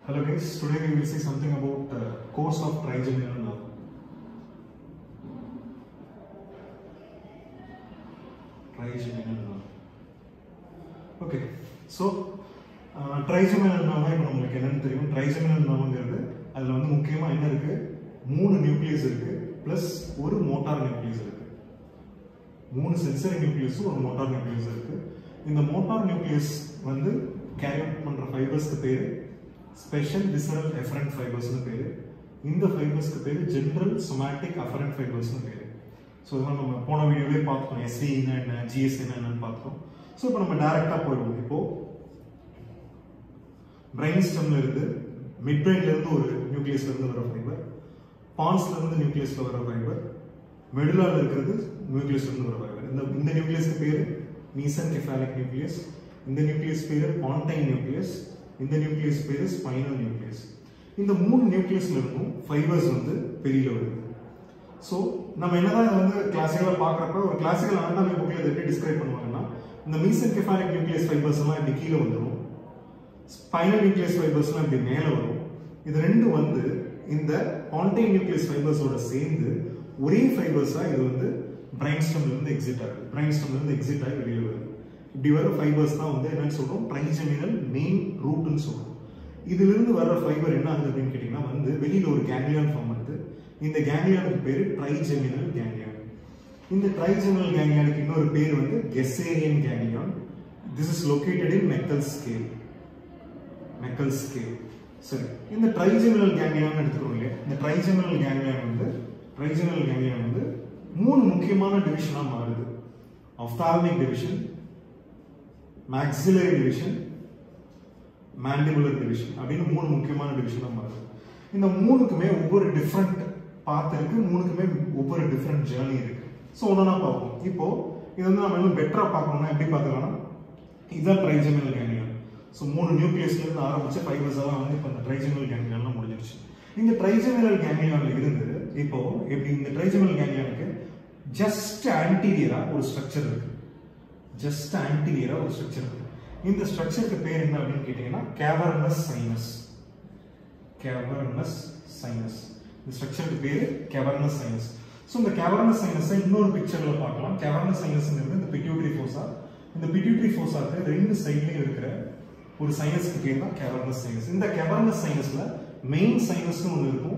Hello guys, today we will see something about uh, course of trigeminal nerve. Trigeminal nerve. Okay, so ட்ரைஜமினல் நர்வ்னா இப்போ நம்மளுக்கு என்னன்னு தெரியும் ட்ரைஜமினல் நர்வ்ங்கிறது அதில் வந்து முக்கியமாக என்ன இருக்கு மூணு நியூக்ளியஸ் இருக்கு ப்ளஸ் ஒரு மோட்டார் நியூக்ளியஸ் இருக்கு மூணு சென்சரி நியூக்ளியஸும் ஒரு மோட்டார் நியூக்ளியஸ் இருக்கு இந்த மோட்டார் நியூக்ளியஸ் வந்து கேரி அவுட் பண்ற ஃபைபர்ஸ்க்கு பேரு ஸ்பெஷல் விசரல் எஃபரண்ட் ஃபைபர்ஸ்னு பேரு இந்த ஃபைபர்ஸ்க்கு பேரு ஜென்ரல் சொமேட்டிக் அஃபரண்ட் ஃபைபர்ஸ்னு பேரு ஸோ இதெல்லாம் நம்ம போன வீடியோலேயே பார்த்தோம் எஸ்சின்னா என்ன ஜிஎஸ்சின்னா என்னன்னு பார்த்தோம் ஸோ இப்போ நம்ம டைரக்டாக போயிடுவோம் இப்போ பிரெயின் ஸ்டெம்ல இருந்து மிட் பிரெயின்ல இருந்து ஒரு நியூக்ளியஸ்ல இருந்து வர ஃபைபர் பான்ஸ்ல இருந்து நியூக்ளியஸ்ல வர ஃபைபர் மெடுலால இருக்கிறது நியூக்ளியஸ்ல இருந்து வர ஃபைபர் இந்த இந்த நியூக்ளியஸ்க்கு பேரு மீசன் கெஃபாலிக் நியூக்ளியஸ் இந்த நியூக்ளியஸ் பேரு பான்டைன் நியூக்ளியஸ் இந்த நியூக்ளியஸ் பேரு ஸ்பைனல் நியூக்ளியஸ் இந்த மூணு நியூக்ளியஸ்ல இருந்தும் ஃபைபர்ஸ் வந்து வெளியில வருது ஸோ நம்ம என்னதான் இதை வந்து கிளாசிக்கலாக பார்க்குறப்ப ஒரு கிளாசிக்கல் அனாட்டமி புக்கில் இதை எப்படி டிஸ்கிரைப் பண்ணுவாங்கன்னா இந்த மீசன் கெஃபாலிக் நியூக்ளியஸ் ஃபைபர்ஸ் எல்லாம் இப்படி கீழே வந்துடும் ஸ்பைனல் நியூக்ளியஸ் ஃபைபர்ஸ்லாம் இப்படி மேலே வரும் இது ரெண்டும் வந்து இந்த பான்டைன் நியூக்ளியஸ் ஃபைபர்ஸோட சேர்ந்து ஒரே ஃபைபர்ஸாக இது வந்து பிரைன் ஸ்டம்ல இருந்து எக்ஸிட் ஆகுது பிரைன் ஸ்டம்ல இருந்து எக்ஸிட் ஆகி வெளியில் வருது இப்படி வர ஃபைபர்ஸ் தான் வந்து என்னன்னு சொல்றோம் ட்ரைஜெமினல் மெயின் ரூட்னு சொல்றோம் இதுல இருந்து வர்ற ஃபைபர் என்ன ஆகுது அப்படின்னு கேட்டீங்கன்னா வந்து வெளியில ஒரு கேங்லியான் ஃபார்ம் ஆகுது இந்த கேங்லியானுக்கு பேரு ட்ரைஜெமினல் கேங்லியான் இந்த ட்ரைஜெமினல் கேங்லியானுக்கு இன்னொரு பேர் வந்து கெசேரியன் ganglion this is located in McGill scale McGill scale சரி இந்த ட்ரைஜெமினல் கேங்லியான் எடுத்துக்கிறோம் இல்லையா இந்த ட்ரைஜெமினல் கேங்லியான் வந்து ட்ரைஜெமினல் கேங்லியான் வந்து மூணு முக்கியமான டிவிஷனா மாறுது ophthalmic division maxillary division mandibular division அப்படின்னு மூணு முக்கியமான டிவிஷனா மாறுது இந்த மூணுக்குமே ஒவ்வொரு டிஃப்ரெண்ட் பாத் இருக்கு மூணுக்குமே ஒவ்வொரு டிஃப்ரெண்ட் ஜேர்னி இருக்கு ஸோ ஒன்றா பார்ப்போம் இப்போ இது வந்து நம்ம இன்னும் பெட்டரா பார்க்கணும்னா எப்படி பார்த்துக்கலாம்னா இதுதான் ட்ரைஜெமினல் கேங்லியான் ஸோ மூணு நியூக்ளியஸ்ல இருந்து ஆரம்பிச்சு ஃபைபர்ஸ் எல்லாம் வந்து இப்போ இந்த ட்ரைஜெமினல் கேங்லியான்லாம் முடிஞ்சிருச்சு இந்த ட்ரைஜெமினல் கேங்லியான்ல இருந்து இப்போ எப்படி இந்த ட்ரைஜெமினல் கேங்லியானுக்கு ஜஸ்ட் ஆன்டீரியரா ஒரு ஸ்ட்ரக்சர் இருக்கு ஜஸ்ட் ஆன்டீரியரா ஒரு ஸ்ட்ரக்சர் இருக்கு இந்த ஸ்ட்ரக்சருக்கு பேர் என்ன அப்படின்னு கேட்டீங்கன்னா கேவர்னஸ் சைனஸ் கேவர்னஸ் சைனஸ் இந்த ஸ்ட்ரக்சருக்கு பேரு கேவர்னஸ் சைனஸ் ஸோ இந்த கேவர்னஸ் சைனஸை இன்னொரு பிக்சர்ல பார்க்கலாம் கேவர்னஸ் சைனஸ்ங்கிறது இந்த பிட்யூட்ரி ஃபோசா இந்த பிட்யூட்ரி ஃபோசாக்கு ரெண்டு சைட்லயும் இருக்கிற ஒரு சைனஸ்க்கு பேர் தான் கேவர்னஸ் சைனஸ் இந்த கேவர்னஸ் சைனஸ்ல மெயின் சைனஸ்னு ஒன்று இருக்கும்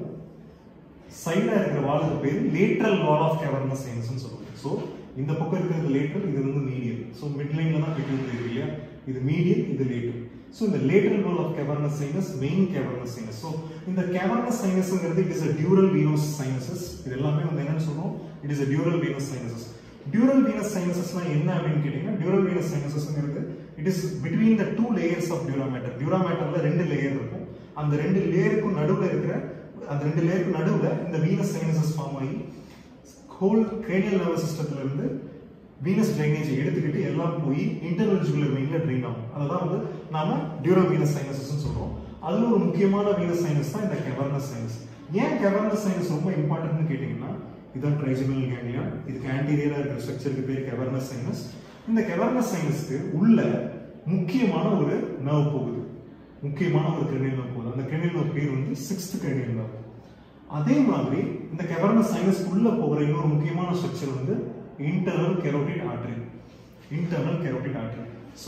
சைடா இருக்கிற வாலுக்கு பேர் லேட்ரல் வால் ஆஃப் கேவர்னஸ் சைனஸ்னு சொல்லுவாங்க ஸோ இந்த பக்கம் இருக்கிறது லேட்ரல் இது வந்து மீடியல் ஸோ மிட் லைன்ல தான் பிட்யூட்ரி இருக்கு இல்லையா இது மீடியல் இது லேட்ரல் ஸோ இந்த lateral wall of cavernous sinus main cavernous sinus so இந்த கேவர்னஸ் சைனஸ்ங்கிறது it is a dural venous sinuses இது எல்லாமே வந்து என்னன்னு சொல்றோம் it is a dural venous sinuses dural venous சைனசஸ்னா என்ன அப்படின்னு கேட்டீங்கன்னா டியூரல் வீனஸ் சைனசஸ்ங்கிறது it is between the two layers of dura mater டியூராமேட்டர்ல ரெண்டு லேயர் இருக்கும் அந்த ரெண்டு லேயருக்கும் நடுவில் இருக்கிற அந்த ரெண்டு லேயருக்கு நடுவில் இந்த வீனஸ் சைனசஸ் ஃபார்ம் ஆகி ஹோல் கிரேனியல் நர்வஸ் சிஸ்டத்துல இருந்து வீனஸ் ட்ரைனேஜ் எடுத்துக்கிட்டு எல்லாம் போய் இன்டர்னல் ஜுகுலர் வெயின்ல ட்ரெயின் ஆகும் அதுதான் வந்து நாம டியூரல் வீனஸ் சைனசஸ் சொல்றோம் அதுல ஒரு முக்கியமான வீனஸ் சைனஸ் தான் இந்த கெவர்னஸ் சைனஸ் ஏன் கெவர்னஸ் சைனஸ் ரொம்ப இம்பார்ட்டன்ட்னு கேட்டீங்கன்னா இதான் ட்ரைஜினல் கேங்லியா இதுக்கு ஆன்டீரியரா இருக்கிற ஸ்ட்ரக்சருக்கு பேர் கெவர்னஸ் சைனஸ் இந்த கெவர்னஸ் சைனஸ்க்கு உள்ள முக்கியமான ஒரு நர்வ் போகுது முக்கியமான ஒரு கிரெனியல் நர்வ் போகுது அந்த கிரெனியல் நர்வ் பேர் வந்து சிக்ஸ்த் கிரெனியல் நர்வ் அதே மாதிரி இந்த கெவர்னஸ் சைனஸ் உள்ள போகிற இன்னொரு முக்கியமான ஸ்ட்ரக்சர் வந்து internal carotid artery internal carotid artery so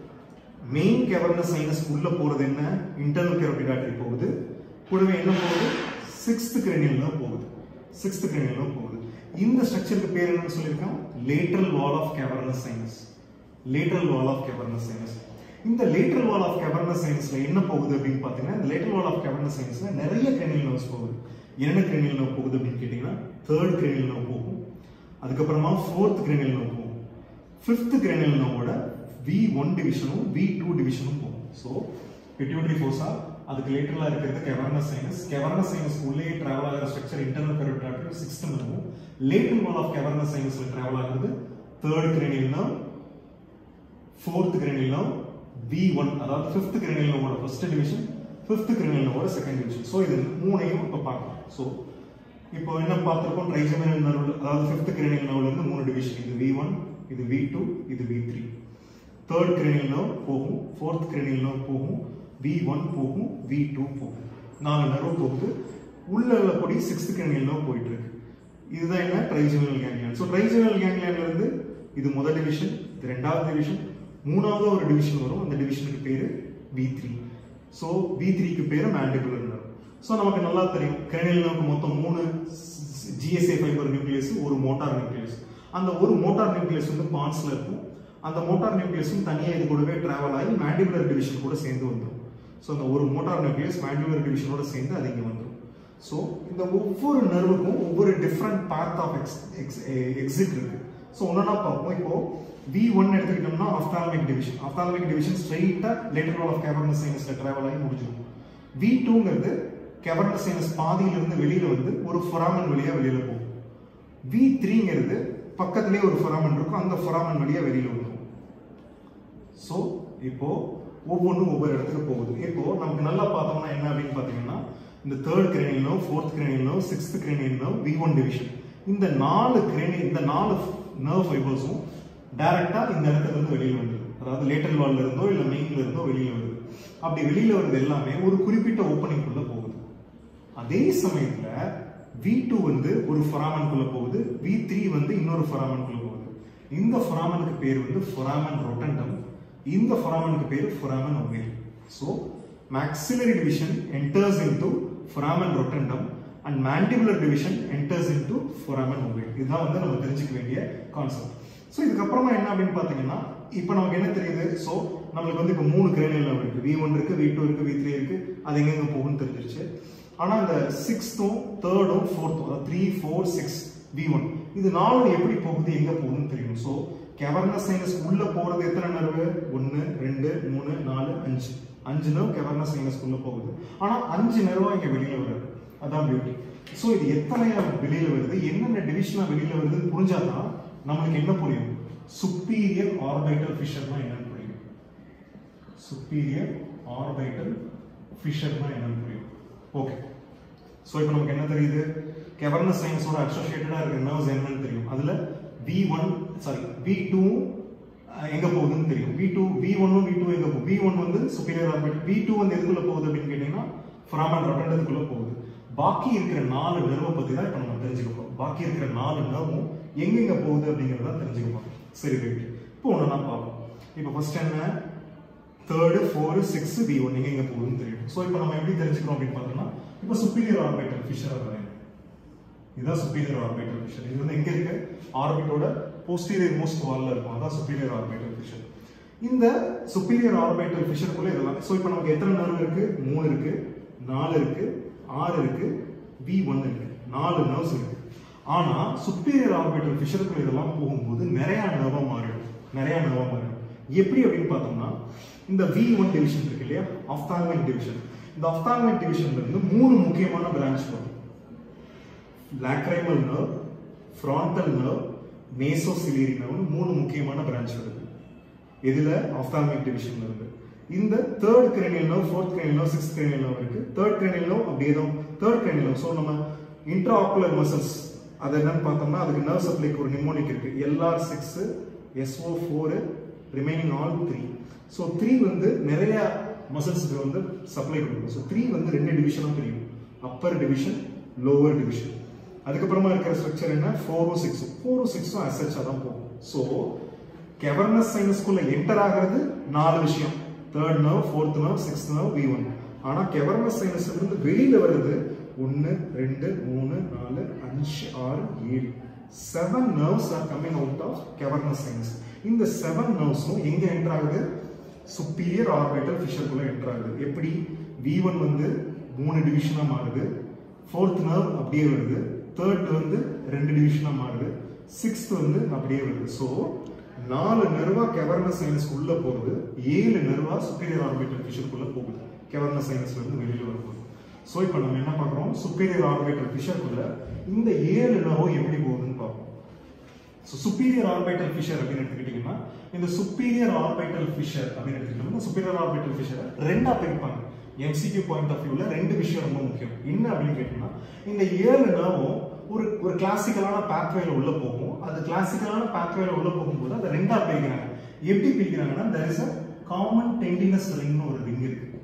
main cavernous sinus உள்ள போறது என்ன இன்டர்னல் கெரோட்டிட் ஆர்டரி போகுது கூடவே என்ன போகுது சிக்ஸ்த் கிரெனியல் தான் போகுது சிக்ஸ்த் கிரெனியல் தான் போகுது இந்த ஸ்ட்ரக்சருக்கு பேர் என்னன்னு சொல்லியிருக்கோம் lateral wall of cavernous sinus lateral wall of cavernous sinus இந்த லேட்ரல் வால் ஆஃப் கெவர்னஸ் சைனஸ்ல என்ன போகுது அப்படின்னு பாத்தீங்கன்னா இந்த லேட்ரல் வால் ஆஃப் கெவர்னஸ் சைனஸ்ல நிறைய கிரெனியல் நர்வ்ஸ் போகுது என்ன கிரெனியல் நர்வ் போகுது அப்படின்னு கேட்டீங்கன்னா தேர்ட் கிரெனியல் நர்வ் போகும் அதுக்கப்புறமா ஃபோர்த் கிரெனியல் நர்வ் போகும் ஃபிஃப்த் கிரெனியல் நர்வோட வி ஒன் டிவிஷனும் வி டூ டிவிஷனும் போகும் ஸோ பிட்யூட்ரி ஃபோர்ஸா அதுக்கு லேட்டரலா இருக்கிறது கெவர்னஸ் சைனஸ் கெவர்னஸ் சைனஸ் உள்ளே டிராவல் ஆகிற ஸ்ட்ரக்சர் இன்டர்னல் கரோட்டாக்கு சிக்ஸ்த் இருக்கும் லேட்டரல் வால் ஆஃப் கெவர்னஸ் சைனஸ்ல டிராவல் ஆகுறது third cranial nerve fourth cranial nerve V one அதாவது ஃபிஃப்த் கிரெனியல் நர்வோட ஃபர்ஸ்ட் டிவிஷன் ஃபிஃப்த் கிரெனியல் நர்வோட செகண்ட் டிவிஷன் ஸோ இது மூணையும் இப்போ பார்க்கலாம் ஸோ இப்போ என்ன பார்த்துருக்கோம் ட்ரைஜமினல் நர்வ் அதாவது ஃபிஃப்த் கிரெனியல் நர்வ்ல இருந்து மூணு டிவிஷன் இது வி ஒன் இது வி டூ இது V three third cranial nerve போகும் ஃபோர்த் கிரெனியல் நர்வ் போகும் வி ஒன் போகும் வி டூ போகும் நாலு நர்வு போகுது உள்ள உள்ள பொடி சிக்ஸ்த் கிரேனியல் போயிட்டு இருக்கு இதுதான் என்ன ட்ரைஜினல் கேங்லியன் ஸோ ட்ரைஜினல் கேங்லியன்ல இருந்து இது முதல் டிவிஷன் இது ரெண்டாவது டிவிஷன் மூணாவது ஒரு டிவிஷன் வரும் அந்த டிவிஷனுக்கு பேரு வி த்ரீ ஸோ வி த்ரீக்கு பேரு மேண்டிபுலர் நர்வ் ஸோ நமக்கு நல்லா தெரியும் கிரேனியல் நமக்கு மொத்தம் மூணு ஜிஎஸ்ஏ ஃபைபர் நியூக்ளியஸ் ஒரு மோட்டார் நியூக்ளியஸ் அந்த ஒரு மோட்டார் நியூக்ளியஸ் வந்து பான்ஸ்ல இருக்கும் அந்த மோட்டார் நியூக்ளியஸும் தனியாக இது கூடவே டிராவல் ஆகி மேண்டிபுலர் டிவிஷன் கூட சேர்ந்து வந்துடும் ஸோ அந்த ஒரு மோட்டார் நியூக்ளியஸ் மேண்டிபுலர் டிவிஷனோட சேர்ந்து அது இங்கே வந்துடும் ஸோ இந்த ஒவ்வொரு நர்வுக்கும் ஒவ்வொரு different path of ex ex exit இருக்கு ஸோ ஒன்றா பார்ப்போம் இப்போ வி ஒன் எடுத்துக்கிட்டோம்னா ஆஃப்தாலமிக் டிவிஷன் ஆஃப்தாலமிக் டிவிஷன் ஸ்ட்ரெயிட்டாக லேட்டர் வால் ஆஃப் கேவர்னஸ் சைனஸ்ல டிராவல் ஆகி முடிஞ்சிடும் வி டூங்கிறது கேவர்னஸ் சைனஸ் பாதியிலிருந்து வெளியில வந்து ஒரு ஃபொராமன் வழியா வெளியில போகும் வி த்ரீங்கிறது பக்கத்துலேயே ஒரு ஃபொராமன் இருக்கும் அந்த ஃபொராமன் வழியா வெளியில வந்துடும் ஸோ இப்போ ஒவ்வொன்றும் ஒவ்வொரு இடத்துக்கு போகுது இப்போ நமக்கு நல்லா பார்த்தோம்னா என்ன அப்படின்னு பார்த்தீங்கன்னா இந்த third cranial nerve fourth cranial nerve sixth cranial nerve V one division இந்த நாலு கிரேனியல் இந்த நாலு நர்வ் ஃபைபர்ஸும் டைரக்டா இந்த இடத்துல இருந்து வெளியில வந்துருது அதாவது லேட்டல் வால்ல இருந்தோ இல்ல மெயின்ல இருந்தோ வெளியில வருது அப்படி வெளியில வருது எல்லாமே ஒரு குறிப்பிட்ட ஓப்பனிங் குள்ள போகுது அதே சமயத்துல வி டூ வந்து ஒரு ஃபொராமன் குள்ள போகுது வி த்ரீ வந்து இன்னொரு ஃபொராமன் குள்ள போகுது இந்த ஃபொராமனுக்கு பேர் வந்து ஃபொராமன் ரொட்டண்டம் இந்த ஃபொராமனுக்கு பேர் foramen ovale so maxillary division enters into foramen rotundum and mandibular division enters into foramen ovale இதுதான் வந்து நம்ம தெரிஞ்சுக்க வேண்டிய கான்செப்ட் ஸோ இதுக்கப்புறமா என்ன அப்படின்னு பார்த்தீங்கன்னா இப்போ நமக்கு என்ன தெரியுது ஸோ நம்மளுக்கு வந்து இப்போ மூணு கிரேனியல் நர்வ் இருக்கு வி ஒன் இருக்கு வி டூ இருக்கு வி த்ரீ இருக்கு அது எங்கெங்க போகும்னு தெரிஞ்சிருச்சு ஆனால் இந்த சிக்ஸ்த்தும் தேர்டும் ஃபோர்த்தும் அதாவது three four six V one இது நாலு எப்படி போகுது எங்க போகுதுன்னு தெரியும் ஸோ கெவர்னஸ் சைனஸ் உள்ள போறது எத்தனை நர்வு ஒன்று ரெண்டு மூணு நாலு அஞ்சு அஞ்சு நர்வ் கெவர்னஸ் சைனஸ்க்குள்ள போகுது ஆனா அஞ்சு நர்வா இங்க வெளியில வருது அதான் பியூட்டி ஸோ இது எத்தனையா வெளியில வருது என்னென்ன டிவிஷனா வெளியில வருதுன்னு புரிஞ்சாதான் நம்மளுக்கு என்ன புரியும் சுப்பீரியர் ஆர்பைட்டல் ஃபிஷர்னா என்னன்னு புரியும் சுப்பீரியர் ஆர்பைட்டல் ஃபிஷர்னா என்னன்னு புரியும் ஓகே ஸோ இப்போ நமக்கு என்ன தெரியுது கெவர்னஸ் சைனஸோட அசோசியேட்டடாக இருக்கிற நர்வ்ஸ் என்னன்னு தெரியும் அதில் V one sorry V two எங்க போகுதுன்னு தெரியும் வி டூ வி ஒன்னும் வி டூ எங்க போகுது வி ஒன் வந்து சுப்பீரியர் ஆர்பிட் வி டூ வந்து எதுக்குள்ள போகுது அப்படின்னு கேட்டீங்கன்னா ஃப்ராமன் ரொட்டண்டதுக்குள்ள போகுது பாக்கி இருக்கிற நாலு நர்வை பத்தி தான் இப்போ நம்ம தெரிஞ்சுக்கப்போம் பாக்கி இருக்கிற நாலு நர்வும் எங்கெங்க போகுது அப்படிங்கிறத தெரிஞ்சுக்கப்போம் சரி ரைட் இப்போ ஒன்று நான் பார்ப்போம் இப்போ ஃபர்ஸ்ட் என்ன third four six V one எங்க போகுதுன்னு தெரியும் ஸோ இப்போ நம்ம எப்படி தெரிஞ்சுக்கிறோம் அப்படின்னு பார்த்தோம்னா இப்போ சுப்பீரியர் ஆர்பிட்டல் ஃபிஷர் வரையும் இதுதான் சுப்பீரியர் ஆர்பிட்டல் ஃபிஷர் இது வந்து எங்க இருக்கு ஆர்பிட்டோட போஸ்டீரியர் மோஸ்ட் வால்ல இருக்கும் அதான் சுப்பீரியர் ஆர்பிட்டல் ஃபிஷர் இந்த சுப்பீரியர் ஆர்பிட்டல் ஃபிஷருக்குள்ள இதெல்லாம் ஸோ இப்போ நமக்கு எத்தனை நர்வ் இருக்கு மூணு இருக்கு நாலு இருக்கு ஆறு இருக்கு வி ஒன் இருக்கு நாலு நர்வ்ஸ் இருக்கு ஆனா சுப்பீரியர் ஆர்பிட்டல் ஃபிஷருக்குள்ள இதெல்லாம் போகும்போது நிறைய நர்வா மாறிடும் நிறைய நர்வா மாறிடும் எப்படி அப்படின்னு பார்த்தோம்னா இந்த வி ஒன் டிவிஷன் இருக்கு இல்லையா ஆஃப்தால்மிக் டிவிஷன் இந்த ஆஃப்தால்மிக் டிவிஷன்ல இருந்து மூணு முக்கியமான பிரான்ச் வரும் lacrimal nerve frontal nerve nasociliary nerve மூணு முக்கியமான பிரான்ச் வருது இதுல ஆஃப்தால்மிக் டிவிஷன்ல இருந்து இந்த third cranial nerve fourth cranial nerve sixth cranial nerve இருக்கு தேர்ட் கிரேனியல் நர்வ் அப்படியே தான் தேர்ட் கிரேனியல் நர்வ் ஸோ நம்ம இன்ட்ராஆக்குலர் மசில்ஸ் அது என்னன்னு பார்த்தோம்னா அதுக்கு நர்வ் சப்ளைக்கு ஒரு நிமோனிக் இருக்கு LR six SO four remaining all three so three வந்து நிறைய மசில்ஸுக்கு வந்து சப்ளை கொடுக்கும் ஸோ த்ரீ வந்து ரெண்டு டிவிஷனாக தெரியும் அப்பர் டிவிஷன் லோவர் டிவிஷன் அதுக்கப்புறமா இருக்கிற ஸ்ட்ரக்சர் என்ன ஃபோரும் சிக்ஸும் ஃபோரும் சிக்ஸும் அசச்சா தான் போகும் ஸோ கெவர்னஸ் சைனஸ்குள்ள என்டர் ஆகிறது நாலு விஷயம் third nerve fourth nerve sixth nerve V one ஆனால் கெவர்னஸ் சைனஸ்ல இருந்து வெளியில வருது ஒன்று ரெண்டு மூணு நாலு அஞ்சு ஆறு ஏழு seven nerves are coming out of cavernous sinus இந்த செவன் நர்வ்ஸும் எங்க என்டர் ஆகுது சுப்பீரியர் ஆர்பிட்டல் ஃபிஷருக்குள்ள என்டர் ஆகுது எப்படி வி ஒன் வந்து மூணு டிவிஷனா மாறுது ஃபோர்த் நர்வ் அப்படியே வருது தேர்ட் வந்து ரெண்டு டிவிஷனா மாறுது சிக்ஸ்த் வந்து அப்படியே வருது ஸோ நாலு நர்வா கெவர்னஸ் சைனஸ்க்கு உள்ள போகுது ஏழு நர்வா சுப்பீரியர் ஆர்பிட்டல் ஃபிஷருக்குள்ள போகுது கெவர்னஸ் சைனஸ்ல இருந்து வெளியில வரும்போது ஸோ இப்போ நம்ம என்ன பார்க்குறோம் சுப்பீரியர் ஆர்பிட்டல் ஃபிஷருக்குள்ள இந்த ஏழு நர்வ் எப்படி போகுதுன்னு பார்ப்போம் ஸோ சுப்பீரியர் ஆர்பிட்டல் ஃபிஷர் அப்படின்னு எடுத்துக்கிட்டிங்கன்னா இந்த சுப்பீரியர் ஆர்பிட்டல் ஃபிஷர் அப்படின்னு எடுத்துக்கிட்டோம்னா சுப்பீரியர் ஆர்பிட்டல் ஃபிஷரை ரெண்டா பிரிப்பாங்க எம்சிக்யூ பாயிண்ட் ஆஃப் வியூல ரெண்டு விஷயம் ரொம்ப முக்கியம் என்ன அப்படின்னு கேட்டீங்கன்னா இந்த ஏழு நர்வும் ஒரு ஒரு கிளாசிக்கலான பேத்வேல உள்ள போகும் அது கிளாசிக்கலான பேத்வேல உள்ள போகும்போது அதை ரெண்டா பிரிக்கிறாங்க எப்படி பிரிக்கிறாங்கன்னா there is a common tendinous ரிங்னு ஒரு ரிங் இருக்கு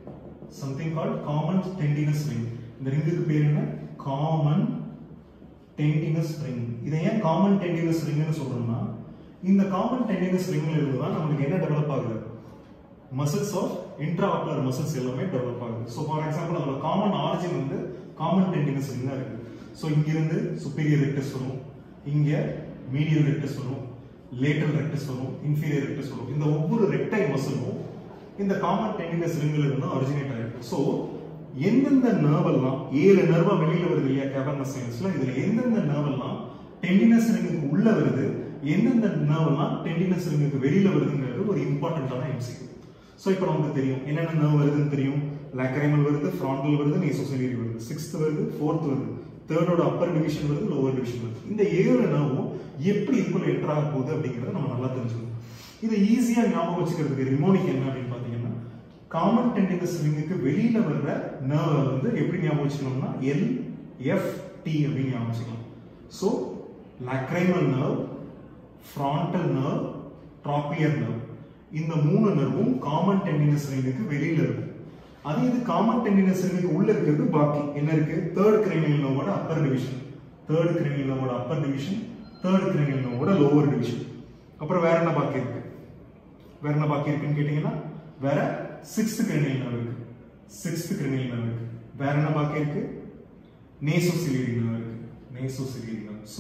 something called common tendinous ring இந்த ரிங்குக்கு பேர் என்ன காமன் டெண்டினஸ் ரிங் இதை ஏன் காமன் டெண்டினஸ் ரிங்னு சொல்றோம்னா இந்த காமன் டெண்டினஸ் ரிங்ல இருந்து தான் நமக்கு என்ன டெவலப் ஆகுது மசில்ஸ் ஆஃப் இன்ட்ராஆக்குலர் மசில்ஸ் எல்லாமே டெவலப் ஆகுது ஸோ ஃபார் எக்ஸாம்பிள் அதோட காமன் ஆரிஜின் வந்து காமன் டெண்டினஸ் ரிங்கா இருக்கு ஸோ இங்கிருந்து சுப்பீரியர் ரெக்டஸ் வரும் இங்க மீடியல் ரெக்டஸ் வரும் லேட்டல் ரெக்டஸ் வரும் இன்ஃபீரியர் ரெக்டஸ் வரும் இந்த ஒவ்வொரு ரெக்டை மசிலும் இந்த காமன் டெண்டினஸ் ரிங்ல இருந்து ஒரிஜினேட் ஆயிருக்கு ஸோ எந்தெந்த நர்வ் எல்லாம் ஏழு நர்வா வெளியில வருது இல்லையா கேவர்னஸ் சைனஸ்ல இதுல எந்தெந்த நர்வ் எல்லாம் டெண்டினஸ் ரிங்குக்கு உள்ள வருது எந்தெந்த நர்வ் எல்லாம் டெண்டினஸ் ரிங்குக்கு வெளியில வருதுங்கிறது ஒரு இம்பார்ட்டன்டான எம்சிக்யூ ஸோ இப்போ நமக்கு தெரியும் என்னென்ன நர்வ் வருதுன்னு தெரியும் லாக்ரைமல் வருது ஃப்ராண்டல் வருது நேசோசெலியரி வருது சிக்ஸ்த் வருது ஃபோர்த் வருது தேர்டோட அப்பர் டிவிஷன் வருது லோவர் டிவிஷன் வருது இந்த ஏழு நர்வும் எப்படி இதுக்குள்ள என்டர் ஆக போகுது அப்படிங்கறத நம்ம நல்லா தெரிஞ்சுக்கணும் இதை ஈஸியா ஞாபகம் வச்சுக்கிறதுக்கு ரிமோனிக் என்ன அப்படின்னு பாத்தீங்கன்னா காமன் டெண்டினஸ் ரிங்குக்கு வெளியில வர்ற நர்வை வந்து எப்படி ஞாபகம் வச்சுக்கணும்னா எல் எஃப் டி அப்படின்னு ஞாபகம் வச்சுக்கலாம் so lacrimal nerve frontal nerve trochlear nerve இந்த மூணு நர்வும் காமன் டெண்டினஸ் ரிங்குக்கு வெளியில இருக்கும் அதே இது காமன் டெண்டினஸ் ரிங்குக்கு உள்ள இருக்கிறது பாக்கி என்ன இருக்கு தேர்ட் கிரேனியல் நர்வோட அப்பர் டிவிஷன் தேர்ட் கிரேனியல் நர்வோட அப்பர் டிவிஷன் தேர்ட் கிரேனியல் நர்வோட லோவர் டிவிஷன் அப்புறம் வேற என்ன பாக்கி இருக்கு வேற என்ன பாக்கி இருக்குன்னு கேட்டீங்கன்னா வேற சிக்ஸ்த் கிரேனியல் நர்வ் இருக்கு சிக்ஸ்த் கிரேனியல் நர்வ் இருக்கு வேற என்ன பாக்கி இருக்கு நேசோசிலியரி நர்வ் இருக்கு நேசோசிலியரி நர்வ் ஸோ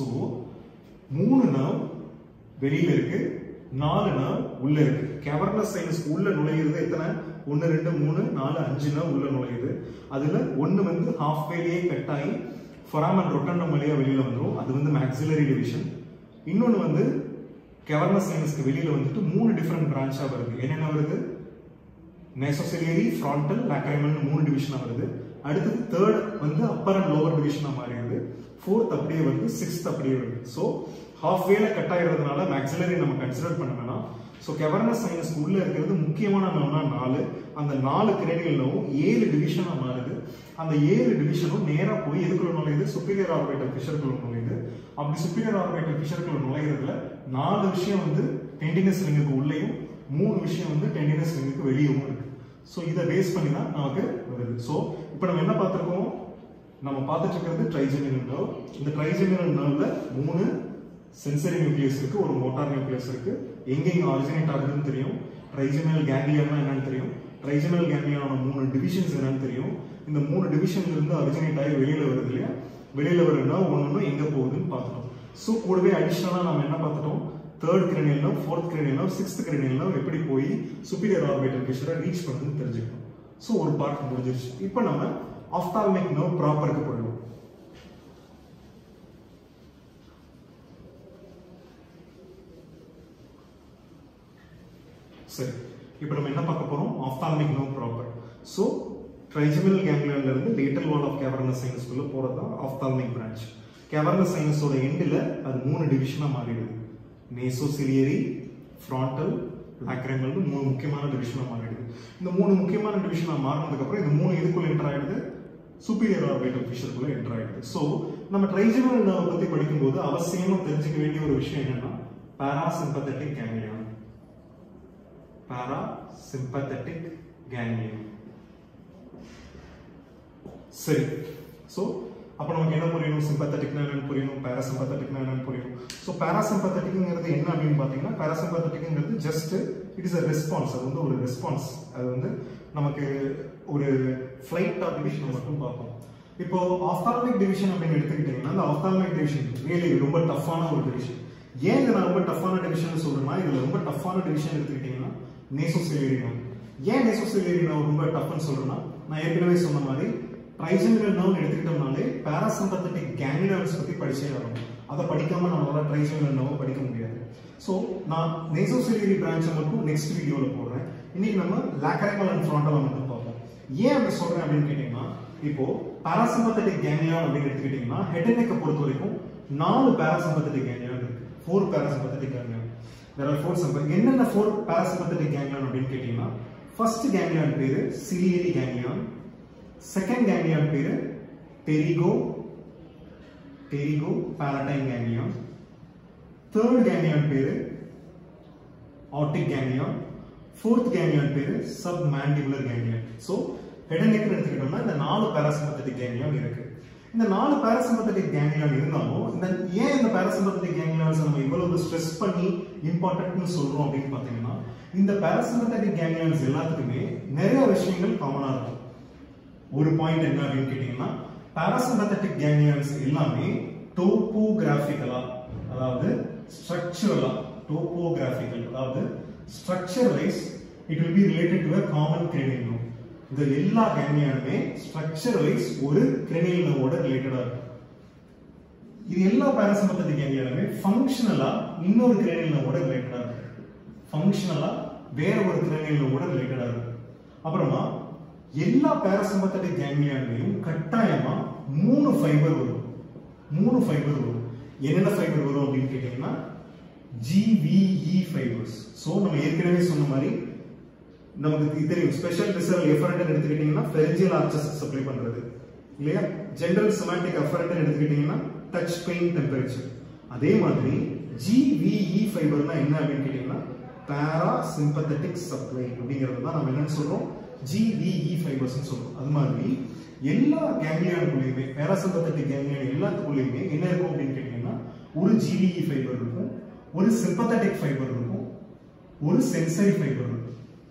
மூணு நர்வ் வெளியில இருக்கு நாலு நர்வ் உள்ள இருக்கு கேவர்னஸ் சைனஸ் உள்ள நுழையிறது எத்தனை ஒன்னு ரெண்டு மூணு நாலு அஞ்சு நர்வ் உள்ள நுழையுது அதுல ஒன்னு வந்து ஹாஃப் வேலியே கட் ஆகி ஃபொராமன் ரொட்டண்டம் வழியா வெளியில வந்துரும் அது வந்து மேக்ஸிலரி டிவிஷன் இன்னொன்னு வந்து கேவர்னஸ் சைனஸ்க்கு வெளியில வந்துட்டு மூணு டிஃபரெண்ட் பிரான்ச்சா வருது என்னென்ன வருது நெசோசிலியரி ஃப்ராண்டல் லாக்ரைமல் மூணு டிவிஷனா வருது அடுத்தது தேர்ட் வந்து அப்பர் அண்ட் லோவர் டிவிஷனா மாறிடுது ஃபோர்த் அப்படியே வருது சிக்ஸ்த் அப்படியே வருது ஸோ ஹாஃப் வேல கட் ஆகிறதுனால மேக்ஸிலரி நம்ம கன்சிடர் பண்ண வேணாம் ஸோ கெவர்னஸ் சைனஸ்க்கு உள்ள இருக்கிறது முக்கியமான நோனா நாலு அந்த நாலு கிரேடியல்லும் ஏழு டிவிஷனா மாறுது அந்த ஏழு டிவிஷனும் நேரா போய் எதுக்குள்ள நுழையுது சுப்பீரியர் ஆர்பிட்டல் ஃபிஷருக்குள்ள நுழையுது அப்படி சுப்பீரியர் ஆர்பிட்டல் ஃபிஷருக்குள்ள நுழையிறதுல நாலு விஷயம் வந்து டெண்டினஸ் ரிங்குக்கு உள்ளேயும் மூணு விஷயம் வந்து டெண்டினஸ் ரிங்குக்கு வெளியவும் இருக்கு ஸோ இதை பேஸ் பண்ணி தான் நமக்கு வருது ஸோ இப்போ நம்ம என்ன பார்த்துருக்கோம் நம்ம பார்த்துட்டு இருக்கிறது ட்ரைஜெமினல் நர்வ் இந்த ட்ரைஜெமினல் நர்வ்ல மூணு சென்சரி நியூக்ளியஸ் இருக்கு ஒரு மோட்டார் நியூக்ளியஸ் இருக்கு எங்க எங்க ஆரிஜினேட் ஆகுதுன்னு தெரியும் ட்ரைஜெமினல் கேங்லியானா என்னன்னு தெரியும் ட்ரைஜெமினல் கேங்லியானோட மூணு டிவிஷன்ஸ் என்னன்னு தெரியும் இந்த மூணு டிவிஷன்ல இருந்து ஆரிஜினேட் ஆகி வெளியில வருது இல்லையா வெளியில வருதுன்னா ஒன்னொன்னு எங்க போகுதுன்னு பார்த்துட்டோம் ஸோ கூடவே அடிஷனலா நம்ம என்ன பார்த்துட்டோம் third cranial nerve fourth cranial nerve sixth cranial nerve எப்படி போய் சுப்பீரியர் ஆர்பிட்டல் ஃபிஷரை ரீச் பண்ணுதுன்னு தெரிஞ்சுக்கணும் ஸோ ஒரு பார்ட் முடிஞ்சிருச்சு இப்போ நம்ம ஆஃப்தால்மிக் நர்வ் ப்ராப்பருக்கு போயிடுவோம் சரி இப்போ நம்ம என்ன பார்க்க போறோம் ophthalmic nerve proper so trigeminal கேங்லியன்ல இருந்து லேட்டல் வால் ஆஃப் கேவர்னஸ் சைனஸ்குள்ள போறது தான் ஆஃப்தால்மிக் பிரான்ச் கேவர்னஸ் சைனஸோட எண்டில் அது மூணு டிவிஷனா மாறிடுது நேசோசிலியரி ஃப்ராண்டல் லாக்ரைமல் மூணு முக்கியமான டிவிஷனா மாறிடுது இந்த மூணு முக்கியமான டிவிஷனா மாறினதுக்கு அப்புறம் இந்த மூணு இதுக்குள்ள என்டர் ஆயிடுது சுப்பீரியர் ஆர்பிட்டல் ஃபிஷருக்குள்ள என்டர் ஆயிடுது ஸோ நம்ம ட்ரைஜமினல் நர்வ் பத்தி படிக்கும்போது அவசியமா தெரிஞ்சுக்க வேண்டிய ஒரு விஷயம் என்னன்னா பாராசிம்பத்தட்டிக் கேங்லியான் parasympathetic ganglion சரி சோ அப்ப நமக்கு என்ன புரியணும் சிம்பத்தட்டிக்னா என்னன்னு புரியணும் பாராசிம்பத்தட்டிக்னா என்னன்னு புரியணும் சோ பாராசிம்பத்தட்டிக்ங்கிறது என்ன அப்படின்னு பாத்தீங்கன்னா பாராசிம்பத்தட்டிக்ங்கிறது just it is a response அது வந்து ஒரு ரெஸ்பான்ஸ் அது வந்து நமக்கு ஒரு ஃபிளைட் ஆஃப் டிவிஷன் மட்டும் பார்ப்போம் இப்போ ஆஃப்தால்மிக் டிவிஷன் அப்படின்னு எடுத்துக்கிட்டீங்கன்னா அந்த ஆஃப்தால்மிக் டிவிஷன் ரியலி ரொம்ப டஃப்பான ஒரு டிவிஷன் ஏன் இதை நான் ரொம்ப டஃப்பான டிவிஷன் சொல்றேன்னா இதுல ரொம்ப டஃப்பான டிவிஷன் எடுத்துக்கிட்டீங்கன்னா நேசோசிலியரி நர்வ் ஏன் நேசோசிலியரி நர்வ் ரொம்ப டஃப்னு சொல்றேன்னா நான் ஏற்கனவே சொன்ன மாதிரி ட்ரைஜெமினல் நர்வ் எடுத்துக்கிட்டோம்னாலே பாராசிம்பத்தட்டிக் கேங்லியான்ஸ் பத்தி படிச்சே ஆகணும் அதை படிக்காம நம்மளால ட்ரைஜெமினல் நர்வ் படிக்க முடியாது ஸோ நான் நேசோசிலியரி பிரான்ச்சை மட்டும் நெக்ஸ்ட் வீடியோவில் போடுறேன் இன்னைக்கு நம்ம லாக்ரைமல் அண்ட் ஃப்ராண்டலை மட்டும் பார்ப்போம் ஏன் அப்படி சொல்றேன் அப்படின்னு கேட்டீங்கன்னா இப்போ பாராசிம்பத்தட்டிக் கேங்லியான் அப்படின்னு எடுத்துக்கிட்டீங்கன்னா ஹெட் அண்ட் நெக்கை பொறுத்த வரைக்கும் நாலு பாராசிம்பத்தட்டிக் கேங்லியான் இருக்கு four parasympathetic ganglion there are four symptom என்னென்ன ஃபோர் பாராசிம்பத்தட்டிக் கேங்லியான் அப்படின்னு கேட்டீங்கன்னா ஃபர்ஸ்ட் கேங்லியான் பேரு சிலியரி கேங்லியான் செகண்ட் கேங்லியான் பேரு pterygo pterygopalatine ganglion third ganglion பேரு ஆப்டிக் கேங்லியான் ஃபோர்த் கேங்லியான் பேரு submandibular ganglion so head and neck எடுத்துக்கிட்டோம்னா இந்த நாலு பாராசிம்பத்தட்டிக் கேங்லியான் இருக்கு இந்த நாலு பாராசிம்பத்தட்டிக் கேங்லியான் இருந்தாலும் இந்த ஏன் இந்த பாராசிம்பத்தட்டிக் கேங்லியான்ஸ் நம்ம இவ்வளவு ஸ்ட்ரெஸ் பண்ணி இம்பார்ட்டன்ட்னு சொல்றோம் அப்படின்னு பாத்தீங்கன்னா இந்த பாராசிம்பத்தட்டிக் கேங்லியான்ஸ் எல்லாத்துக்குமே நிறைய விஷயங்கள் காமனா இருக்கும் ஒரு பாயிண்ட் என்ன அப்படின்னு கேட்டீங்கன்னா பாராசிம்பத்தட்டிக் கேங்லியான்ஸ் எல்லாமே டோபோகிராஃபிக்கலா அதாவது ஸ்ட்ரக்சரலா டோபோகிராஃபிக்கல் அதாவது structure wise it will be related to a common cranial nerve இந்த எல்லா கேங்லியானுமே ஸ்ட்ரக்சர் வைஸ் ஒரு cranial nerve-ஓட ரிலேட்டடா இருக்கும் இது எல்லா பாராசிம்பத்தட்டிக் கேங்லியானுமே ஃபங்க்ஷனலா இன்னொரு cranial nerve-ஓட ரிலேட்டடா இருக்கு ஃபங்க்ஷனலா வேற ஒரு cranial nerve-ஓட ரிலேட்டடா இருக்கு அப்புறமா எல்லா பாராசிம்பத்தட்டிக் கேங்லியான்லயும் கட்டாயமா மூணு ஃபைபர் வரும் மூணு ஃபைபர் வரும் என்னென்ன ஃபைபர் வரும் அப்படின்னு கேட்டீங்கன்னா ஜிவிஇ ஃபைபர்ஸ் ஸோ நம்ம ஏற்கனவே சொன்ன மாதிரி நமக்கு இது தெரியும் ஸ்பெஷல் ரிசர்வ் எஃபரண்ட் எடுத்துக்கிட்டீங்கன்னா ஃபெரிஞ்சியல் ஆர்ச்சஸ் சப்ளை பண்றது இல்லையா ஜெனரல் செமாட்டிக் எஃபரண்ட் எடுத்துக்கிட்டீங்கன்னா டச் பெயின் டெம்பரேச்சர் அதே மாதிரி ஜிவிஇ ஃபைபர்னா என்ன அப்படின்னு கேட்டீங்கன்னா பாரா சிம்பத்தட்டிக் சப்ளை அப்படிங்கிறது தான் நம்ம என்னன்னு சொல்றோம் ஜிவிஇ ஃபைபர்ஸ் சொல்றோம் அது மாதிரி எல்லா கேங்லியானுக்குள்ளேயுமே பேராசிம்பத்தட்டிக் கேங்லியான் எல்லாத்துக்குள்ளேயுமே என்ன இருக்கும் அப்படின்னு கேட்டீங்கன்னா ஒரு ஜிவிஇ ஃபைபர் இருக்கும் ஒரு சிம்பத்தட்டிக் ஃபைபர் இருக்கும் ஒரு சென்சரி ஃபைபர் இருக்கும்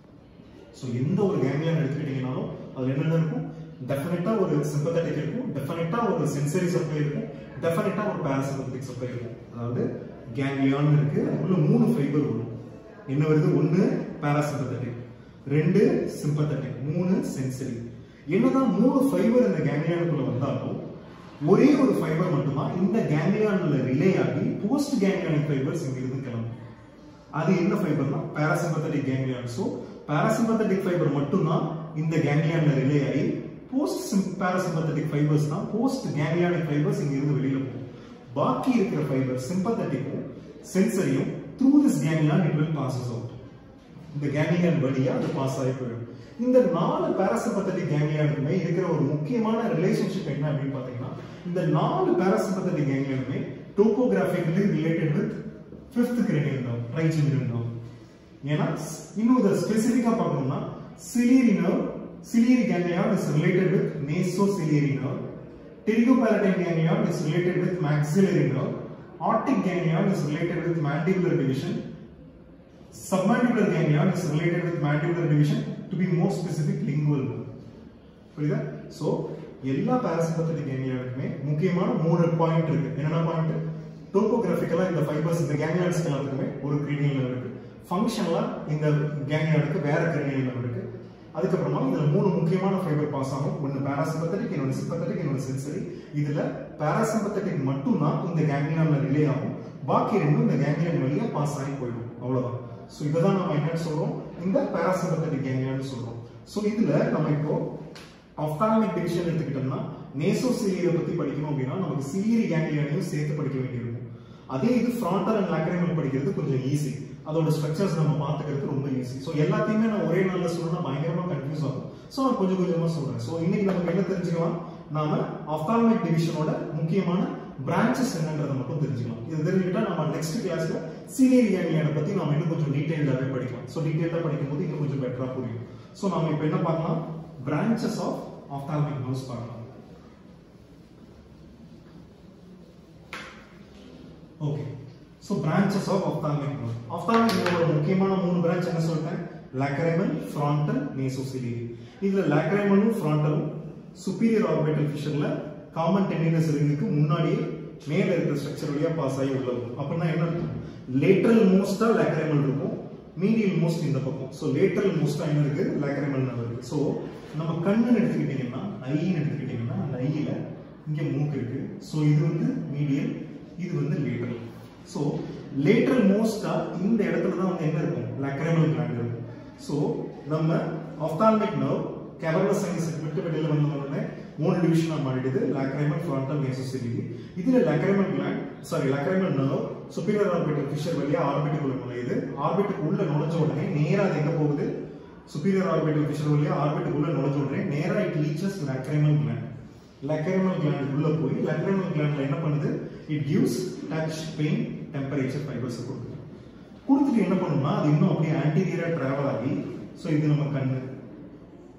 ஸோ எந்த ஒரு கேங்லியான் எடுத்துக்கிட்டீங்கனாலும் அது என்னென்ன இருக்கும் டெஃபினட்டா ஒரு சிம்பத்தட்டிக் இருக்கும் டெஃபினட்டா ஒரு சென்சரி சப்ளை இருக்கும் டெஃபினட்டா ஒரு பேராசிம்பத்தட்டிக் சப்ளை இருக்கும் அதாவது கேங்லியான் இருக்கு அதுக்குள்ள மூணு ஃபைபர் வரும் என்ன வருது ஒன்னு பேராசிம்பத்தட்டிக் ரெண்டு சிம்பத்தட்டிக் மூணு சென்சரி என்னதான் மூணு ஃபைபர் இந்த கேங்லியானுக்குள்ள வந்தாலும் ஒரே ஒரு ஃபைபர் மட்டும்தான் இந்த கேங்லியான்ல ரிலே ஆகி போஸ்ட் கேங்லியானிக் ஃபைபர்ஸ் இங்க இருந்து கிளம்பும் அது என்ன ஃபைபர்னா parasympathetic ganglion so parasympathetic fibre மட்டும்தான் இந்த கேங்லியான்ல ரிலே ஆகி போஸ்ட் பாராசிம்பத்தட்டிக் ஃபைபர்ஸ் தான் போஸ்ட் கேங்லியானிக் ஃபைபர்ஸ் இங்க இருந்து வெளியில போகும் பாக்கி இருக்கிற ஃபைபர் சிம்பத்தட்டிக்கும் சென்சரியும் through this ganglion it will passes out இந்த கேங்லியான் வழியா அது பாஸ் ஆகி போயிடும் இந்த நாலு பாராசிம்பத்தட்டிக் கேங்லியானுக்குமே இருக்கிற ஒரு முக்கியமான ரிலேஷன்ஷிப் என்ன அப்படின்னு பாத்தீங்கன்னா இந்த நாலு பாராசிம்பத்தட்டிக் கேங்லியானுமே topographically related with fifth cranial nerve trigeminal nerve ஏன்னா இன்னும் இதை ஸ்பெசிஃபிக்கா பார்க்கணும்னா ciliary nerve ciliary ganglion is related with nasociliary nerve Pterygopalatine ganglion is related with maxillary nerve. Aortic ganglion is related with mandibular division. Submandibular ganglion is related with mandibular division. To be more specific, lingual nerve. புரியுதா so எல்லா parasympathetic கேங்லியானுக்குமே முக்கியமான மூணு point இருக்கு என்னென்ன point டோபோகிராஃபிக்கலா இந்த fibres இந்த ganglions எல்லாத்துக்குமே ஒரு கிரீனியல் nerve இருக்கு ஃபங்க்ஷனலா இந்த கேங்லியானுக்கு வேற கிரீனியல் nerve இருக்கு அதுக்கப்புறமா இதுல மூணு முக்கியமான ஃபைபர் பாஸ் ஆகும் ஒன்னு பாராசிம்பத்தட்டிக் இன்னொன்னு சிம்பத்தட்டிக் இன்னொன்னு சென்சரி இதுல பாராசிம்பத்தட்டிக் மட்டும் தான் இந்த கேங்லியான்ல ரிலே ஆகும் பாக்கி ரெண்டும் இந்த கேங்லியன் வழியா பாஸ் ஆகி போயிடும் அவ்வளவுதான் சோ இதுதான் நம்ம என்ன சொல்றோம் இந்த பாராசிம்பத்தட்டிக் கேங்லியான் சொல்றோம் சோ இதுல நம்ம இப்போ ஆப்தால்மிக் டிவிஷன் எடுத்துக்கிட்டோம்னா நேசோ சிலியரை பத்தி படிக்கணும் அப்படின்னா நமக்கு சிலியரி கேங்லியானையும் சேர்த்து படிக்க வேண்டியிருக்கும் அதே இது ஃப்ராண்டல் அண்ட் லாக்ரைமல் படிக்கிறது கொஞ்சம் ஈஸி அதோட ஸ்ட்ரக்சர்ஸ் நம்ம பார்த்துக்கிறது ரொம்ப ஈஸி ஸோ எல்லாத்தையுமே நான் ஒரே நாள்ல சொல்லணும்னா பயங்கரமா கன்ஃபியூஸ் ஆகும் ஸோ நான் கொஞ்சம் கொஞ்சமா சொல்றேன் ஸோ இன்னைக்கு நமக்கு என்ன தெரிஞ்சுக்கலாம் நாம ஆப்தால்மிக் டிவிஷனோட முக்கியமான பிரான்ச்சஸ் என்னன்றதை மட்டும் தெரிஞ்சுக்கலாம் இது தெரிஞ்சுக்கிட்டா நம்ம நெக்ஸ்ட் கிளாஸ்ல சீனியர் கேங்லியான பத்தி நாம இன்னும் கொஞ்சம் டீடைல்டாவே படிக்கலாம் ஸோ டீடைல்டா படிக்கும்போது இன்னும் கொஞ்சம் பெட்டரா புரியும் ஸோ நாம இப்போ என்ன பார்க்கலாம் பிரான்ச்சஸ் ஆஃப் ஆப்தால்மிக் நர்வ்ஸ் பார்க்கலாம் okay so branches of ophthalmic nerve ophthalmic நர்வோட முக்கியமான மூணு பிரான்ச் என்ன சொல்லிட்டேன் லாக்ரைமல் ஃப்ராண்டல் நேசோசிலியரி இதுல லாக்ரைமலும் ஃப்ராண்டலும் சுப்பீரியர் ஆர்பிட்டல் ஃபிஷர்ல காமன் டெண்டினஸ் ரிங்குக்கு முன்னாடியே மேல இருக்கிற ஸ்ட்ரக்சர் வழியா பாஸ் ஆகி உள்ள வரும் அப்படின்னா என்ன அர்த்தம் லேட்டரல் மோஸ்டா லாக்ரைமல் இருக்கும் மீடியல் மோஸ்ட் இந்த பக்கம் ஸோ லேட்டரல் மோஸ்டா என்ன இருக்கு லாக்ரைமல் நர்வ் இருக்கு ஸோ நம்ம கண்ணுன்னு எடுத்துக்கிட்டீங்கன்னா ஐன்னு எடுத்துக்கிட்டீங்கன்னா அந்த ஐயில இங்க மூக்கு இருக்கு ஸோ இது வந்து மீடியல் இது வந்து லேட்டரல் ஸோ லேட்டரல் மோஸ்டா இந்த இடத்துல தான் வந்து என்ன இருக்கும் லாக்ரைமல் கிளாண்ட் இருக்கும் ஸோ நம்ம ஆப்தால்மிக் நர்வ் கேவர்னஸ் சைனஸ் விட்டு வெளியில வந்த உடனே மூணு டிவிஷனா மாறிடுது லாக்ரைமல் ஃப்ராண்டல் நேசோசிலிட்டி இதுல lacrimal gland sorry lacrimal nerve superior orbital fissure வழியா ஆர்பிட்டுக்குள்ள நுழையுது ஆர்பிட்டுக்கு உள்ள நுழைஞ்ச உடனே நேரா அது எங்க போகுது சுப்பீரியர் ஆர்பிட்டல் ஃபிஷர் வழியா ஆர்பிட்டுக்குள்ள நுழைஞ்ச உடனே நேரா it reaches lacrimal gland lacrimal gland உள்ள போய் லாக்ரைமல் கிளாண்ட்ல என்ன பண்ணுது it gives touch pain temperature fibres கொடுக்குது கொடுத்துட்டு என்ன பண்ணும்னா அது இன்னும் அப்படியே ஆன்டீரியரா டிராவல் ஆகி ஸோ இது நம்ம கண்ணு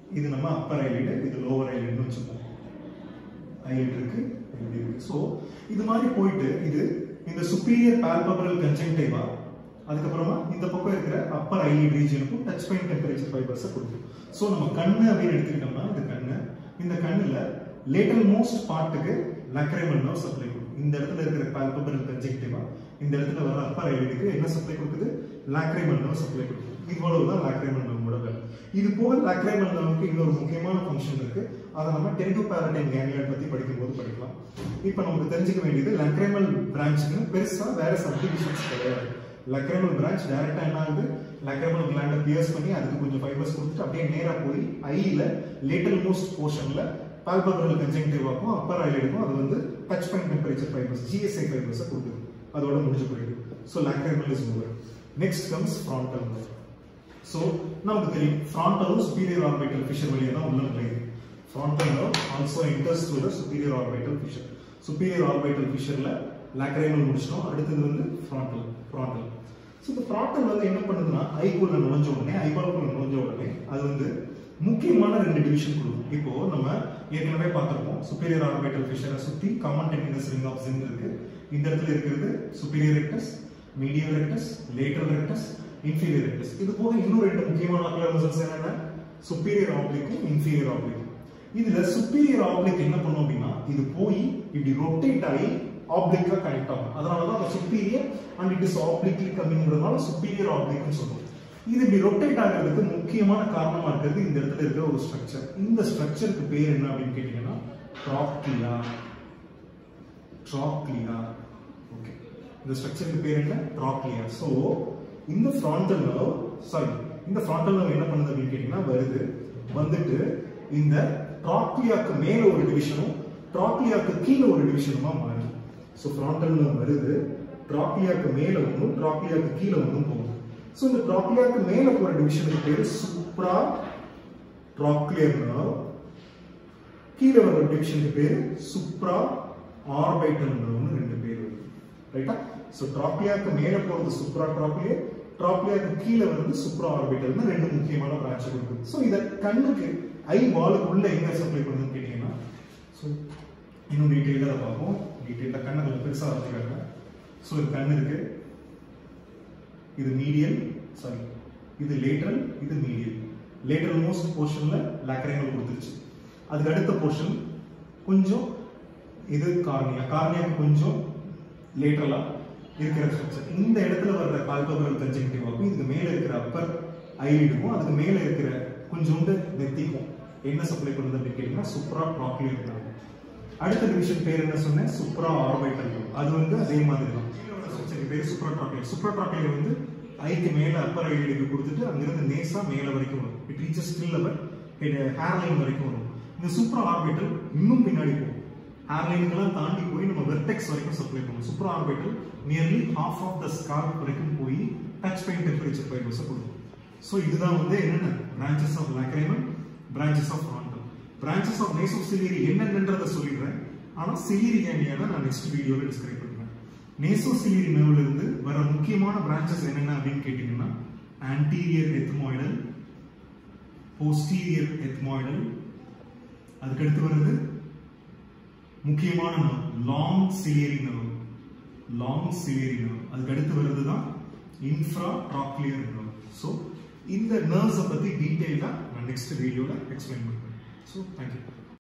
இது நம்ம அப்பர் ஐலிட் இது லோவர் ஐலிட்னு வச்சுப்போம் ஐலிட் இருக்கு இப்படி இருக்கு ஸோ இது மாதிரி போயிட்டு இது இந்த சுப்பீரியர் பால்பபரல் கன்ஜென்டைவா அதுக்கப்புறமா இந்த பக்கம் இருக்கிற அப்பர் ஐலிட் ரீஜனுக்கும் டச் பெயின் டெம்பரேச்சர் ஃபைபர்ஸை கொடுக்கும் ஸோ நம்ம கண்ணு அப்படின்னு எடுத்துக்கிட்டோம்னா இந்த கண்ணு இந்த கண்ணுல லேட்டல் மோஸ்ட் பார்ட்டுக்கு லக்ரைமல் நர்வ் சப்ளை கொடுக்கும் இந்த இடத்துல இருக்கிற பால்பபரல் கன்ஜெக்டிவா இந்த இடத்துல வர அப்பர் ஐலிடுக்கு என்ன சப்ளை கொடுக்குது லாக்ரைமல் நர்வ் சப்ளை கொடுக்கும் இவ்வளவுதான் லாக்ரைமல் நர்வோட வேலை இது போக லாக்ரைமல் நர்வுக்கு இன்னொரு முக்கியமான ஃபங்க்ஷன் இருக்கு அதை நம்ம டென்டோ பேரடைன் கேங்லியன் பத்தி படிக்கும்போது படிக்கலாம் இப்போ நமக்கு தெரிஞ்சுக்க வேண்டியது லக்ரைமல் பிரான்ச்னு பெருசா வேற சப்டிவிஷன்ஸ் கிடையாது லக்ரைமல் பிரான்ச் டைரக்டா என்ன ஆகுது லக்ரைமல் கிளாண்டை பியர்ஸ் பண்ணி அதுக்கு கொஞ்சம் ஃபைபர்ஸ் கொடுத்துட்டு அப்படியே நேரா போய் ஐல லேட்டல் மோஸ்ட் போர்ஷன்ல பால்பபரல் கன்ஜெக்டிவாக்கும் அப்பர் ஐலிடுக்கும் அது வந்து touch point temperature fibres GSI ஃபைபர்ஸை கொடுக்குது அதோட முடிஞ்சு போயிடுது so lacrimal is over next comes frontal over so நமக்கு தெரியும் ஃப்ரான்டலும் சுப்பீரியர் ஆர்பிட்டல் ஃபிஷர் வழியாக தான் உள்ள நுழையுது frontal nerve also enters to the superior orbital fissure superior orbital ஃபிஷர்ல லாக்ரைமல் முடிச்சிட்டோம் அடுத்தது வந்து ஃப்ரான்டல் ஃப்ரான்டல் ஸோ இந்த ஃப்ரான்டல் வந்து என்ன பண்ணுதுன்னா ஐக்குள்ள நுழைஞ்ச உடனே ஐபால்குள்ள நுழைஞ்ச உடனே அது வந்து முக்கியமான ரெண்டு டிவிஷன் கொடுக்கும் இப்போ நம்ம ஏற்கனவே பார்த்திருப்போம் சுப்பீரியர் ஆர்பிட்டல் ஃபிஷரை சுத்தி காமன் டெக்னிகஸ் ரிங் ஆஃப் ஜின் இருக்கு இந்த இடத்துல இருக்கிறது superior rectus medium rectus lateral rectus inferior rectus இது போக இன்னும் ரெண்டு முக்கியமான ஆக்குலர் மசில்ஸ் என்னென்ன சுப்பீரியர் ஆப்ளிக்கும் இன்ஃபீரியர் ஆப்ளிக்கும் இதுல சுப்பீரியர் ஆப்ளிக் என்ன பண்ணும் அப்படின்னா இது போய் இப்படி ரொட்டேட் ஆகி ஆப்ளிக்கா கனெக்ட் ஆகும் அதனாலதான் அந்த superior and it is obliquely கம்மிங்கிறதுனால சுப்பீரியர் ஆப்ளிக்னு சொல்றோம் இது இப்படி ரொட்டேட் ஆகிறதுக்கு முக்கியமான காரணமா இருக்கிறது இந்த இடத்துல இருக்கிற ஒரு ஸ்ட்ரக்சர் இந்த ஸ்ட்ரக்சருக்கு பேர் என்ன அப்படின்னு கேட்டீங்கன்னா ட்ராக்லியா ட்ராக்லியா ஓகே இந்த ஸ்ட்ரக்சருக்கு பேர் என்ன ட்ராக்லியா ஸோ இந்த ஃப்ராண்டல் நர்வ் சாரி இந்த ஃப்ராண்டல் நர்வ் என்ன பண்ணுது அப்படின்னு கேட்டீங்கன்னா வருது வந்துட்டு இந்த ட்ராக்லியாக்கு மேல ஒரு டிவிஷனும் ட்ராக்லியாக்கு கீழே ஒரு டிவிஷனுமா மாறுது ஸோ ஃப்ராண்டல் நர்வ் வருது ட்ராக்லியாக்கு மேல ஒன்றும் ட்ராக்லியாக்கு கீழே ஒன்றும் போகும் ஸோ இந்த ட்ராக்லியாக்கு மேல போற டிவிஷனுக்கு பேரு சூப்ரா ட்ராக்லியர் நர்வ் கீழே வர டிவிஷனுக்கு பேரு சுப்ரா ஆர்பைட்டல் நர்வ்னு ரெண்டு பேர் வருது ரைட்டா ஸோ ட்ராக்லியாக்கு மேல போறது சுப்ரா ட்ராக்லியர் ட்ராக்லியாக்கு கீழே வந்து சுப்ரா ஆர்பிட்டல்னு ரெண்டு முக்கியமான பிரான்ச் கொடுக்குது ஸோ இதை கண்ணுக்கு ஐ வாலுக்கு உள்ள எங்க சப்ளை பண்ணுதுன்னு கேட்டீங்கன்னா ஸோ இன்னும் டீட்டெயிலாக அதை பார்ப்போம் டீட்டெயிலாக கண்ணை கொஞ்சம் பெருசாக வச்சுக்காங்க ஸோ இது கண் இருக்கு இது மீடியல் சாரி இது லேட்டரல் இது மீடியல் லேட்டரல் மோஸ்ட் போர்ஷன்ல லாக்ரைமல் கொடுத்துருச்சு அதுக்கு அடுத்த போர்ஷன் கொஞ்சம் இது கார்னியா கார்னியாக்கு கொஞ்சம் லேட்டரலா இருக்கிற ஸ்ட்ரக்சர் இந்த இடத்துல வர்ற பால்பபரல் கன்ஜெக்டிவாக்கும் இதுக்கு மேல இருக்கிற அப்பர் ஐலிடுக்கும் அதுக்கு மேல இருக்கிற கொஞ்சோண்டு நெத்திக்கும் என்ன சப்ளை பண்ணுது அப்படின்னு கேட்டீங்கன்னா சுப்ரா ப்ராக்லியர் அடுத்த டிவிஷன் பேர் என்ன சொன்னேன் சுப்ரா ஆர்பைட்டல் அது வந்து அதே மாதிரி தான் ஸ்ட்ரக்சருக்கு பேர் சுப்ரா ட்ராக்லியர் சுப்ரா ட்ராக்லியர் வந்து ஐக்கு மேல அப்பர் ஐலிடுக்கு கொடுத்துட்டு அங்கிருந்து நேசா மேல வரைக்கும் வரும் it reaches still level hair line வரைக்கும் வரும் இந்த சூப்பர் ஆர்பிட்டல் இன்னும் பின்னாடி போகும் ஹேர் லைனுக்கெல்லாம் தாண்டி போய் நம்ம வெர்டெக்ஸ் வரைக்கும் சப்ளை பண்ணும் super orbital nearly half of the scalp வரைக்கும் போய் டச் பெயின் டெம்பரேச்சர் ஃபைபர்ஸை கொடுக்கும் ஸோ இதுதான் வந்து என்னென்ன branches of lacrimal branches of frontal branches of nasociliary என்னென்னன்றதை சொல்லிடுறேன் ஆனால் சிலிரி கேனியான நான் நெக்ஸ்ட் வீடியோவில் டிஸ்கிரைப் பண்ணுறேன் நேசோ சிலிரி நர்வ்ல இருந்து வர முக்கியமான பிரான்ச்சஸ் என்னென்ன அப்படின்னு கேட்டீங்கன்னா ஆன்டீரியர் எத்மாய்டல் போஸ்டீரியர் எத்மாய்டல் அதுக்கடுத்து வருது முக்கியமான nerve long ciliary nerve long ciliary nerve அதுக்கு அடுத்து வருது தான் இன்ஃப்ரா ட்ராக்லியர் நர்வ் ஸோ இந்த நர்வ்ஸை பற்றி டீட்டெயிலாக நான் நெக்ஸ்ட் வீடியோவில் எக்ஸ்பிளைன் பண்ணுறேன் ஸோ தேங்க்யூ